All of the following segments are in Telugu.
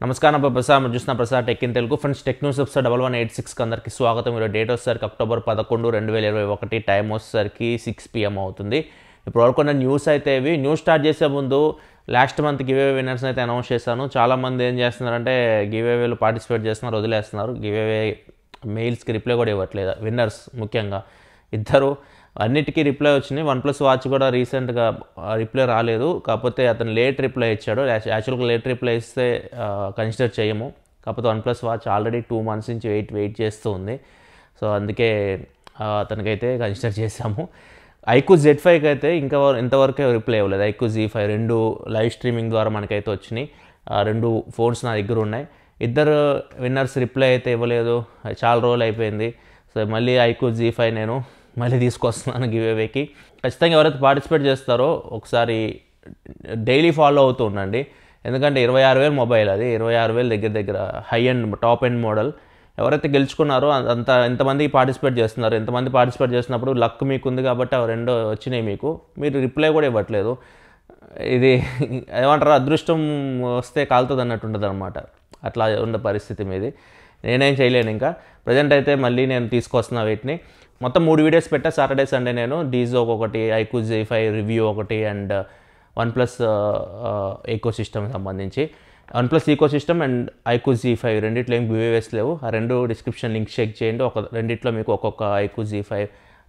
నమస్కారం నా ప్రసాద్ మీరు చూసిన Prasad tech in Telugu friends tech news episode double one eight సిక్స్కి అందరికి స్వాగతం ఈరోజు డేట్ వచ్చేసరికి అక్టోబర్ పదకొండు రెండు వేల ఇరవై ఒకటి టైం వచ్చేసరికి సిక్స్ పిఎం అవుతుంది ఇప్పుడు వరకు న్యూస్ అయితే ఇవి న్యూస్ స్టార్ట్ చేసే ముందు లాస్ట్ మంత్ గివే విన్నర్స్ అయితే అనౌన్స్ చేశాను చాలామంది ఏం చేస్తున్నారంటే గివేవేలు పార్టిసిపేట్ చేస్తున్నారు వదిలేస్తున్నారు గివేవే మెయిల్స్కి రిప్లై కూడా ఇవ్వట్లేదు విన్నర్స్ ముఖ్యంగా ఇద్దరు అన్నిటికీ రిప్లై వచ్చినాయి వన్ ప్లస్ వాచ్ కూడా రీసెంట్గా రిప్లై రాలేదు కాకపోతే అతను లేట్ రిప్లై ఇచ్చాడు యాక్చువల్గా లేట్ రిప్లై ఇస్తే కన్సిడర్ చేయము కాకపోతే OnePlus watch already two months నుంచి వెయిట్ వెయిట్ చేస్తూ ఉంది సో అందుకే ఆ, అతనికైతే కన్సిడర్ చేశాము ఐక్యూ జెడ్ ఫైవ్కి అయితే ఇంకా ఇంతవరకే రిప్లై ఇవ్వలేదు ఐక్యూ జీ ఫైవ్ రెండు లైవ్ స్ట్రీమింగ్ ద్వారా మనకైతే వచ్చినాయి ఆ, రెండు ఫోన్స్ నా దగ్గర ఉన్నాయి ఇద్దరు విన్నర్స్ రిప్లై అయితే ఇవ్వలేదు అది చాలా రోజులు అయిపోయింది సో మళ్ళీ ఐక్యూ జీ ఫైవ్ నేను మళ్ళీ తీసుకొస్తున్నాను గివ్ అవేకి ఖచ్చితంగా ఎవరైతే పార్టిసిపేట్ చేస్తారో ఒకసారి డైలీ ఫాలో అవుతూ ఉండండి ఎందుకంటే ఇరవై ఆరు వేలు మొబైల్ అది ఇరవై ఆరు వేలు దగ్గర దగ్గర high end top end model ఎవరైతే గెలుచుకున్నారో అంత ఎంతమంది పార్టిసిపేట్ చేస్తున్నారు ఎంతమంది పార్టిసిపేట్ చేస్తున్నప్పుడు లక్ మీకు ఉంది కాబట్టి అవి రెండో వచ్చినాయి మీకు మీరు రిప్లై కూడా ఇవ్వట్లేదు ఇది ఏమంటారు అదృష్టం వస్తే కాలుతుంది అన్నట్టు ఉంటుంది అనమాట అట్లా ఉన్న పరిస్థితి మీది నేనేం చేయలేను ఇంకా ప్రజెంట్ అయితే మళ్ళీ నేను తీసుకొస్తున్నా వీటిని మొత్తం మూడు వీడియోస్ పెట్టా సాటర్డే సండే నేను డీజో ఒకటి ఐక్యూ జీ ఫైవ్ రివ్యూ ఒకటి and one OnePlus ecosystem సంబంధించి one OnePlus ecosystem and iQOO Z five రెండిట్లో ఏం గివేవేస్ లేవు ఆ రెండు డిస్క్రిప్షన్ లింక్ చెక్ చేయండి ఒక రెండిట్లో మీకు ఒక్కొక్క ఐక్యూ జీ ఫైవ్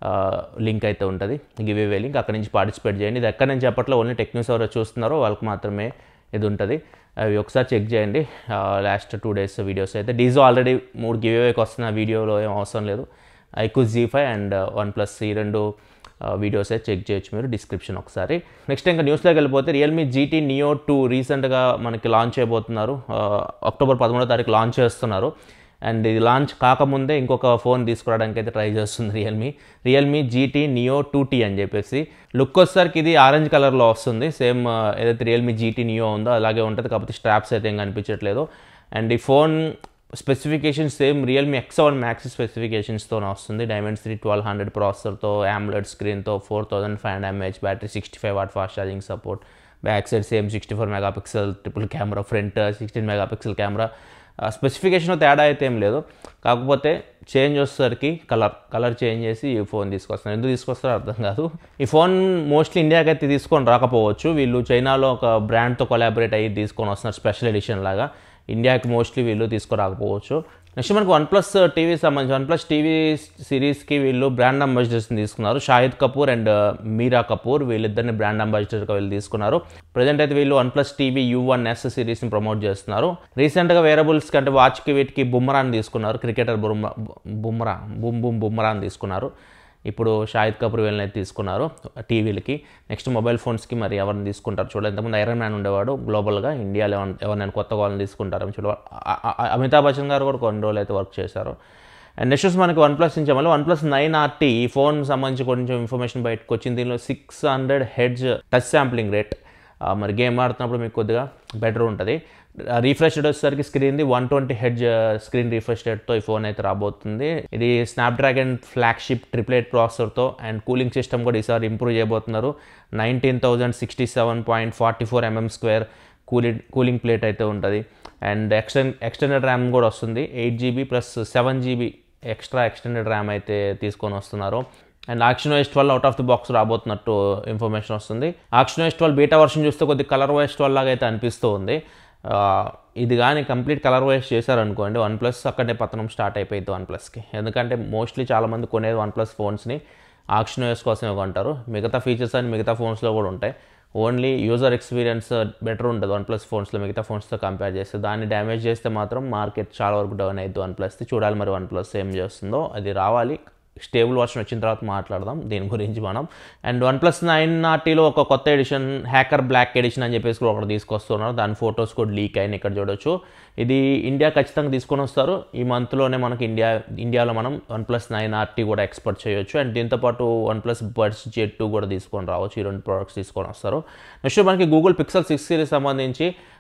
లింక్ అయితే ఉంటుంది గివేవే లింక్ అక్కడ నుంచి పార్టిసిపేట్ చేయండి ఇది ఎక్కడ నుంచి చెప్పట్లో ఓన్లీ టెక్ న్యూస్ ఎవరో చూస్తున్నారో వాళ్ళకి మాత్రమే ఇది ఉంటుంది అవి ఒకసారి చెక్ చేయండి లాస్ట్ టూ డేస్ వీడియోస్ అయితే డీజో ఆల్రెడీ మూడు గివేవేకి వస్తున్న వీడియోలో ఏం అవసరం లేదు iQOO Z five and one OnePlus ఈ రెండు వీడియోస్ అయితే చెక్ చేయొచ్చు మీరు డిస్క్రిప్షన్ ఒకసారి నెక్స్ట్ ఇంకా న్యూస్లోకి వెళ్ళిపోతే రియల్మీ జీటీ నియో టూ రీసెంట్గా మనకి లాంచ్ చేయబోతున్నారు ఆ, అక్టోబర్ పదమూడో తారీఖు లాంచ్ చేస్తున్నారు అండ్ ఇది లాంచ్ కాకముందే ఇంకొక ఫోన్ తీసుకురావడానికి అయితే ట్రై చేస్తుంది Realme Realme GT Neo two T అని చెప్పేసి లుక్ వచ్చేసరికి ఇది ఆరెంజ్ కలర్లో వస్తుంది సేమ్ ఏదైతే రియల్మీ జీటీ నియో ఉందో అలాగే ఉంటుంది కాకపోతే స్ట్రాప్స్ అయితే ఏం కనిపించట్లేదు అండ్ ఈ phone specification same realme X seven max స్పెసిఫికేషన్స్తో వస్తుంది డైమండ్ త్రీ ట్వెల్వ్ హండ్రెడ్ ప్రాసెసర్తో ఆమ్లెడ్ స్క్రీన్తో four thousand five hundred mAh battery sixty five watt fast charging support back side same sixty four mega pixel triple camera front sixteen mega pixel camera specification తేడా అయితే ఏం లేదు కాకపోతే చేంజ్ వచ్చేసరికి కలర్ కలర్ చేంజ్ చేసి ఈ ఫోన్ తీసుకొస్తారు ఎందుకు తీసుకొస్తారో అర్థం కాదు ఈ ఫోన్ మోస్ట్లీ ఇండియాకి అయితే తీసుకొని రాకపోవచ్చు వీళ్ళు చైనాలో ఒక బ్రాండ్తో కొలాబరేట్ అయ్యి తీసుకొని వస్తున్నారు స్పెషల్ ఎడిషన్ లాగా ఇండియాకి మోస్ట్లీ వీళ్ళు తీసుకురాకపోవచ్చు నెక్స్ట్ మనకు వన్ ప్లస్ టీవీ సంబంధించి వన్ ప్లస్ టీవీ సిరీస్కి వీళ్ళు బ్రాండ్ అంబాసిడర్స్ని తీసుకున్నారు షాహిద్ కపూర్ అండ్ మీరా కపూర్ వీళ్ళిద్దరిని బ్రాండ్ అంబాసిడర్గా వీళ్ళు తీసుకున్నారు ప్రజెంట్ అయితే వీళ్ళు one plus TV U one S సిరీస్ని ప్రమోట్ చేస్తున్నారు రీసెంట్గా వేరబుల్స్ కంటే వాచ్కి వీటికి బుమ్రాని తీసుకున్నారు క్రికెటర్ బుమ్రా బుమ్రా బుమ్ బుమ్ బుమ్రాని తీసుకున్నారు ఇప్పుడు షాహిద్ కపూర్ వీళ్ళని అయితే తీసుకున్నారు టీవీలకి నెక్స్ట్ మొబైల్ ఫోన్స్కి మరి ఎవరిని తీసుకుంటారు చూడండి ఇంతకుముందు ఐరన్ మ్యాన్ ఉండేవాడు గ్లోబల్గా ఇండియాలో ఎవరిని ఎవరినైనా కొత్త వాళ్ళని తీసుకుంటారు చూడ అమితాబ్ బచ్చన్ గారు కూడా కొన్ని రోజులు అయితే వర్క్ చేశారు అండ్ నెక్స్ట్ వచ్చి మనకి వన్ ప్లస్ నుంచి మళ్ళీ వన్ ప్లస్ నైన్ ఆర్టీ ఈ ఫోన్ సంబంధించి కొంచెం ఇన్ఫర్మేషన్ బయటకు వచ్చింది దీనిలో six hundred hertz touch sampling rate ఆ, మరి గేమ్ ఆడుతున్నప్పుడు మీకు కొద్దిగా బెటర్ ఉంటుంది రీఫ్రెష్ రేట్ వచ్చేసరికి స్క్రీన్ది one twenty hertz screen refresh రేట్తో ఈ ఫోన్ అయితే రాబోతుంది ఇది స్నాప్డ్రాగన్ ఫ్లాగ్షిప్ ట్రిప్లెట్ ప్రాసెసర్తో అండ్ కూలింగ్ సిస్టమ్ కూడా ఈసారి ఇంప్రూవ్ చేయబోతున్నారు nineteen thousand sixty seven point forty four mm square cooling cooling plate అయితే ఉంటుంది అండ్ ఎక్స్టెన్ ఎక్స్టెండెడ్ ర్యామ్ కూడా వస్తుంది eight GB plus seven GB extra extended RAM అయితే తీసుకొని వస్తున్నారు and oxygen OS twelve out of the box రాబోతున్నట్టు ఇన్ఫర్మేషన్ వస్తుంది auction OS twelve beta version చూస్తే కొద్ది కలర్ వైస్ ట్వెల్వ్ లాగా అయితే అనిపిస్తూ ఉంది ఆ, ఇది కానీ కంప్లీట్ కలర్ వైస్ చేశారనుకోండి వన్ ప్లస్ అక్కడే పతనం స్టార్ట్ అయిపోయింది వన్ ప్లస్కి ఎందుకంటే మోస్ట్లీ చాలామంది కొనేది వన్ ప్లస్ ఫోన్స్ని ఆక్షన్ వైస్ కోసమే కొంటారు మిగతా ఫీచర్స్ అని మిగతా ఫోన్స్లో కూడా ఉంటాయి ఓన్లీ యూజర్ ఎక్స్పీరియన్స్ బెటర్ ఉంటుంది వన్ ప్లస్ ఫోన్స్లో మిగతా ఫోన్స్తో కంపేర్ చేస్తే దాన్ని డ్యామేజ్ చేస్తే మాత్రం మార్కెట్ చాలా వరకు డౌన్ అయ్యింది వన్ ప్లస్ది చూడాలి మరి వన్ ప్లస్ ఏం చేస్తుందో అది రావాలి స్టేబుల్ వర్షన్ వచ్చిన తర్వాత మాట్లాడదాం దీని గురించి మనం అండ్ వన్ ప్లస్ నైన్ నాటీలో ఒక కొత్త ఎడిషన్ హ్యాకర్ బ్లాక్ ఎడిషన్ అని చెప్పేసి కూడా ఒకటి తీసుకొస్తున్నారు దాని ఫొటోస్ కూడా లీక్ అయిన ఇక్కడ చూడొచ్చు ఇది ఇండియా ఖచ్చితంగా తీసుకొని వస్తారు ఈ మంత్లోనే మనకి ఇండియా ఇండియాలో మనం వన్ ప్లస్ నైన్ ఆర్టీ కూడా ఎక్స్పోర్ట్ చేయొచ్చు అండ్ దీంతోపాటు one plus buds Z two కూడా తీసుకొని రావచ్చు ఈ రెండు ప్రోడక్ట్స్ తీసుకొని వస్తారు నెక్స్ట్ మనకి గూగుల్ పిక్సెల్ సిక్స్ సిరీస్ సంబంధించి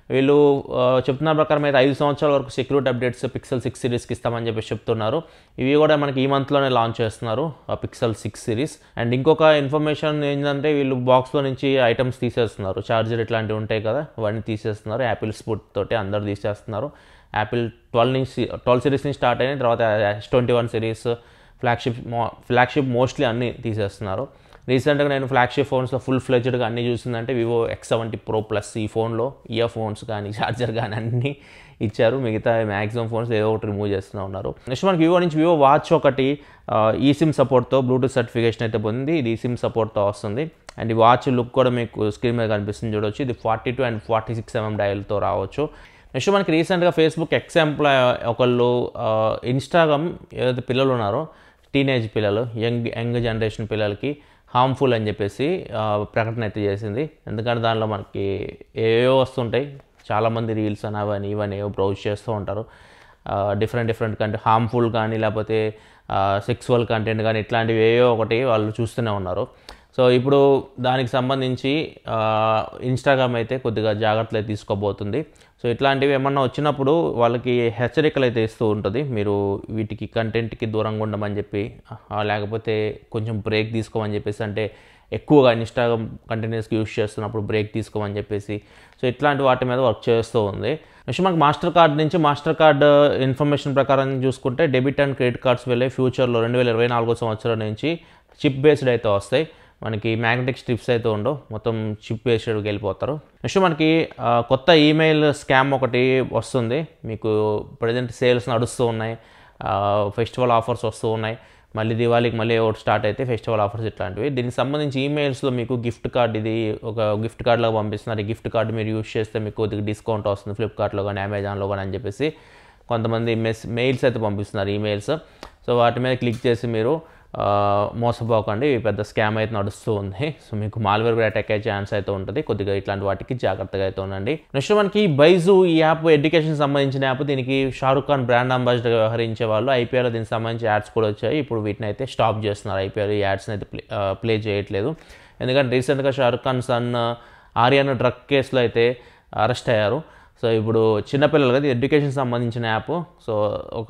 వీళ్ళు ఆ, చెప్తున్న ప్రకారం అయితే ఐదు సంవత్సరాల వరకు సెక్యూరిటీ అప్డేట్స్ పిక్సెల్ సిక్స్ సిరీస్కి ఇస్తామని చెప్పేసి చెప్తున్నారు ఇవి కూడా మనకి ఈ మంత్లోనే లాంచ్ చేస్తున్నారు ఆ పిక్సెల్ సిక్స్ సిరీస్ అండ్ ఇంకొక ఇన్ఫర్మేషన్ ఏంటంటే వీళ్ళు బాక్స్లో నుంచి ఐటమ్స్ తీసేస్తున్నారు చార్జర్ ఇట్లాంటివి ఉంటాయి కదా అవన్నీ తీసేస్తున్నారు యాపిల్ స్పుట్ తోటి అందరు తీసేస్తున్నారు యాపిల్ ట్వెల్వ్ నుంచి ట్వెల్వ్ సిరీస్ నుంచి స్టార్ట్ అయినాయి తర్వాత S twenty one series flagship మో ఫ్లాగ్షిప్ మోస్ట్లీ అన్నీ తీసేస్తున్నారు రీసెంట్గా నేను ఫ్లాగ్షిప్ ఫోన్స్లో ఫుల్ ఫ్లెజ్డ్గా అన్నీ చూసిందంటే Vivo X seventy pro plus ఈ ఫోన్లో ఇయర్ ఫోన్స్ కానీ ఛార్జర్ కానీ అన్నీ ఇచ్చారు మిగతా మ్యాక్సిమం ఫోన్స్ ఏదో ఒకటి రిమూవ్ చేస్తూనే ఉన్నారు నెక్స్ట్ మనకి వివో నుంచి వివో వాచ్ ఒకటి ఈ సిమ్ సపోర్ట్తో బ్లూటూత్ సర్టిఫికేషన్ అయితే పొందింది ఇది ఈ సిమ్ సపోర్ట్తో వస్తుంది అండ్ ఈ వాచ్ లుక్ కూడా మీకు స్క్రీన్ మీద కనిపిస్తుంది చూడొచ్చు ఇది forty two and forty six mm డయల్తో రావచ్చు నెక్స్ట్ మనకి రీసెంట్గా ఫేస్బుక్ ఎక్స్ ఎంప్లాయ్ ఒకళ్ళు ఇన్స్టాగ్రామ్ ఏదైతే పిల్లలు ఉన్నారో టీనేజ్ పిల్లలు యంగ్ యంగ్ జనరేషన్ పిల్లలకి హార్మ్ఫుల్ అని చెప్పేసి ఆ, ప్రకటన అయితే చేసింది ఎందుకంటే దానిలో మనకి ఏవో వస్తుంటాయి చాలామంది రీల్స్ అని అవని ఇవని ఏవో బ్రౌజ్ చేస్తూ ఉంటారు డిఫరెంట్ డిఫరెంట్ కంటే హార్మ్ఫుల్ కానీ లేకపోతే సెక్సువల్ కంటెంట్ కానీ ఇట్లాంటివి ఏవో ఒకటి వాళ్ళు చూస్తూనే ఉన్నారు సో ఇప్పుడు దానికి సంబంధించి ఇన్స్టాగ్రామ్ అయితే కొద్దిగా జాగ్రత్తలు అయితే తీసుకోబోతుంది సో ఇట్లాంటివి ఏమన్నా వచ్చినప్పుడు వాళ్ళకి హెచ్చరికలు అయితే ఇస్తూ ఉంటుంది మీరు వీటికి కంటెంట్కి దూరంగా ఉండమని చెప్పి ఆ, లేకపోతే కొంచెం బ్రేక్ తీసుకోమని చెప్పేసి అంటే ఎక్కువగా ఇన్స్టాగ్రామ్ కంటిన్యూస్గా యూస్ చేస్తున్నప్పుడు బ్రేక్ తీసుకోమని చెప్పేసి సో ఇట్లాంటి వాటి మీద వర్క్ చేస్తూ ఉంది నెక్స్ట్ మనకి మాస్టర్ కార్డ్ నుంచి మాస్టర్ కార్డ్ ఇన్ఫర్మేషన్ ప్రకారం చూసుకుంటే డెబిట్ అండ్ క్రెడిట్ కార్డ్స్ వెళ్ళే ఫ్యూచర్లో రెండు వేల ఇరవై నాలుగో సంవత్సరం నుంచి చిప్ బేస్డ్ అయితే వస్తాయి మనకి మ్యాగ్నెటిక్ స్ట్రిప్స్ అయితే ఉండవు మొత్తం చిప్ బేస్డ్కి వెళ్ళిపోతారు నెక్స్ట్ మనకి ఆ, కొత్త ఈమెయిల్ స్కామ్ ఒకటి వస్తుంది మీకు ప్రజెంట్ సేల్స్ నడుస్తూ ఉన్నాయి ఫెస్టివల్ ఆఫర్స్ వస్తూ ఉన్నాయి మళ్ళీ దివాళీకి మళ్ళీ ఒకటి స్టార్ట్ అయితే ఫెస్టివల్ ఆఫర్స్ ఇట్లాంటివి దీనికి సంబంధించి ఈమెయిల్స్లో మీకు గిఫ్ట్ కార్డ్ ఇది ఒక గిఫ్ట్ కార్డ్ లాగా పంపిస్తున్నారు ఈ గిఫ్ట్ కార్డ్ మీరు యూస్ చేస్తే మీకు కొద్దిగా డిస్కౌంట్ వస్తుంది ఫ్లిప్కార్ట్లో కానీ అమెజాన్లో కానీ అని చెప్పేసి కొంతమంది మెస్ మెయిల్స్ అయితే పంపిస్తున్నారు ఈమెయిల్స్ సో వాటి మీద క్లిక్ చేసి మీరు ఆ, మోసపోకండి ఇవి పెద్ద స్కామ్ అయితే నడుస్తూ ఉంది సో మీకు మాల్వేర్ కూడా అటాక్ అయ్యే ఛాన్స్ అయితే ఉంటుంది కొద్దిగా ఇట్లాంటి వాటికి జాగ్రత్తగా అయితే ఉండండి నెక్స్ట్ మనకి బైజు ఈ యాప్ ఎడ్యుకేషన్ సంబంధించిన యాప్ దీనికి షారుఖ్ ఖాన్ బ్రాండ్ అంబాసిడర్ వ్యవహరించే వాళ్ళు ఐపీఎల్ దీనికి సంబంధించి యాడ్స్ కూడా వచ్చాయి ఇప్పుడు వీటిని అయితే స్టాప్ చేస్తున్నారు ఐపీఎల్ ఈ యాడ్స్ని అయితే ప్లే ప్లే చేయట్లేదు ఎందుకంటే రీసెంట్గా షారుఖ్ ఖాన్ సన్ ఆర్యన్ డ్రగ్ కేసులో అయితే అరెస్ట్ అయ్యారు సో ఇప్పుడు చిన్నపిల్లలు కదా ఎడ్యుకేషన్ సంబంధించిన యాప్ సో ఒక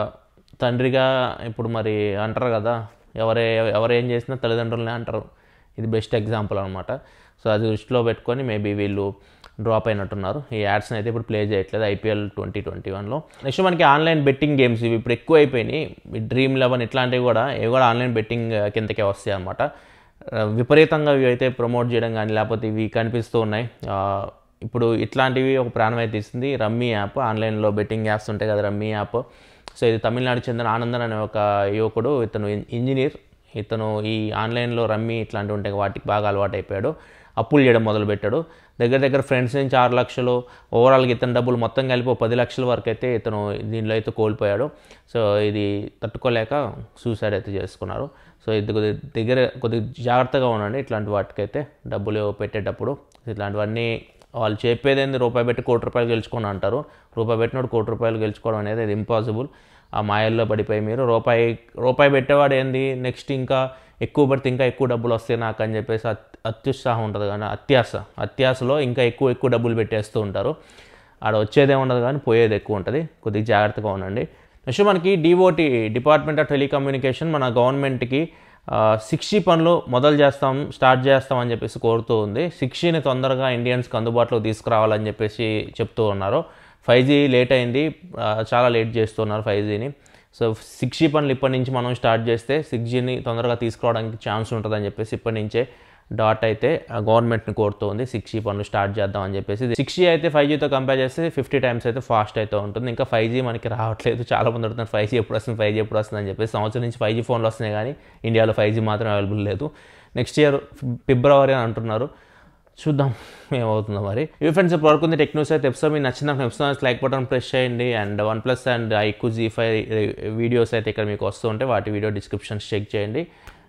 తండ్రిగా ఇప్పుడు మరి అంటారు కదా ఎవరే ఎవరు ఏం చేసినా తల్లిదండ్రులనే అంటారు ఇది బెస్ట్ ఎగ్జాంపుల్ అనమాట సో అది దృష్టిలో పెట్టుకొని మేబీ వీళ్ళు డ్రాప్ అయినట్టున్నారు ఈ యాడ్స్ని అయితే ఇప్పుడు ప్లే చేయట్లేదు ఐపీఎల్ ట్వంటీ ట్వంటీ వన్లో నెక్స్ట్ మనకి ఆన్లైన్ బెట్టింగ్ గేమ్స్ ఇవి ఇప్పుడు ఎక్కువ అయిపోయినాయి డ్రీమ్ లెవెన్ ఇట్లాంటివి కూడా ఇవి కూడా ఆన్లైన్ బెట్టింగ్ కిందకే వస్తాయి అనమాట విపరీతంగా ఇవి అయితే ప్రమోట్ చేయడం కానీ లేకపోతే ఇవి కనిపిస్తూ ఉన్నాయి ఆ, ఇప్పుడు ఇట్లాంటివి ఒక ప్రాణం అయితే ఇస్తుంది రమ్మీ యాప్ ఆన్లైన్లో బెట్టింగ్ యాప్స్ ఉంటాయి కదా రమ్మీ యాప్ సో ఇది తమిళనాడు చెందిన ఆనందన్ అనే ఒక యువకుడు ఇతను ఇన్- ఇంజనీర్ ఇతను ఈ ఆన్లైన్లో రమ్మీ ఇట్లాంటివి ఉంటాయి వాటికి బాగా అలవాటు అయిపోయాడు అప్పులు చేయడం మొదలుపెట్టాడు దగ్గర దగ్గర ఫ్రెండ్స్ నుంచి ఆరు లక్షలు ఓవరాల్గా ఇతని డబ్బులు మొత్తం కలిపి ఒక పది లక్షల వరకు అయితే ఇతను దీనిలో అయితే కోల్పోయాడు సో ఇది తట్టుకోలేక సూసైడ్ అయితే చేసుకున్నారు సో ఇది కొద్ది దగ్గర కొద్దిగా జాగ్రత్తగా ఉండండి ఇట్లాంటి వాటికైతే డబ్బులు పెట్టేటప్పుడు ఇట్లాంటివన్నీ వాళ్ళు చెప్పేదేంది రూపాయి పెట్టి కోటి రూపాయలు గెలుచుకొని అంటారు రూపాయి పెట్టినోడు కోటి రూపాయలు గెలుచుకోవడం అనేది అది ఇంపాసిబుల్ ఆ మాయల్లో పడిపోయి మీరు రూపాయి రూపాయి పెట్టేవాడు ఏంది నెక్స్ట్ ఇంకా ఎక్కువ పడితే ఇంకా ఎక్కువ డబ్బులు వస్తాయి నాకు అని చెప్పేసి అత్- అత్యుత్సాహం ఉంటుంది కానీ అత్యాస అత్యాసలో ఇంకా ఎక్కువ ఎక్కువ డబ్బులు పెట్టేస్తూ ఉంటారు ఆడ వచ్చేదే ఉండదు కానీ పోయేది ఎక్కువ ఉంటుంది కొద్దిగా జాగ్రత్తగా ఉండండి నెక్స్ట్ మనకి డిఓటి డిపార్ట్మెంట్ ఆఫ్ టెలికమ్యూనికేషన్ మన గవర్నమెంట్కి సిక్స్ జీ పనులు మొదలు చేస్తాం స్టార్ట్ చేస్తాం అని చెప్పేసి కోరుతూ ఉంది సిక్స్ జీని తొందరగా ఇండియన్స్కి అందుబాటులో తీసుకురావాలని చెప్పేసి చెప్తూ ఉన్నారు ఫైవ్ జీ లేట్ అయింది ఆ, చాలా లేట్ చేస్తున్నారు ఫైవ్ జీని సో సిక్స్ జీ పనులు ఇప్పటి నుంచి మనం స్టార్ట్ చేస్తే సిక్స్ జీని తొందరగా తీసుకురావడానికి ఛాన్స్ ఉంటుందని చెప్పేసి ఇప్పటి నుంచే డాట్ అయితే గవర్నమెంట్ని కోరుతుంది సిక్స్ జీ పనులు స్టార్ట్ చేద్దామని చెప్పేసి సిక్స్ జీ అయితే ఫైవ్ జీతో కంపేర్ చేస్తే ఫిఫ్టీ టైమ్స్ అయితే ఫాస్ట్ అయితే ఉంటుంది ఇంకా ఫైవ్ జీ మనకి రావట్లేదు చాలా మంది అడుగుతున్నారు ఫైవ్ జీ ఎప్పుడు వస్తుంది ఫైవ్ జీ ఎప్పుడు వస్తుంది అని చెప్పేసి సంవత్సరం నుంచి ఫైవ్ జీ ఫోన్లు వస్తున్నాయి కానీ ఇండియాలో ఫైవ్ జీ మాత్రం అవైలబుల్ లేదు నెక్స్ట్ ఇయర్ ఫిబ్రవరి అని అంటున్నారు చూద్దాం ఏమవుతుందో మరి ఇవి ఫ్రెండ్స్ ఇప్పుడు వరకు ఉంది టెక్ న్యూస్ అయితే ఎపిసోడ్ మీకు నచ్చిన ఎపిసోడ్ లైక్ బటన్ ప్రెస్ చేయండి and one plus and iQOO Z five videos అయితే ఇక్కడ మీకు వస్తూ ఉంటాయి వాటి వీడియో డిస్క్రిప్షన్స్ చెక్ చేయండి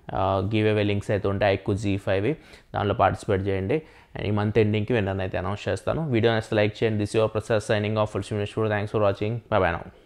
గివ్ అవే లింక్స్ అయితే ఉంటాయి ఐక్యూ జీ ఫైవ్ దానిలో పార్టిసిపేట్ చేయండి అండ్ ఈ మంత్ ఎండింగ్కి విన్నర్ అయితే అనౌన్స్ చేస్తాను వీడియో నచ్చితే లైక్ చేయండి దిస్ యువర్ ప్రొసెస్ signing off full thanks for watching bye bye now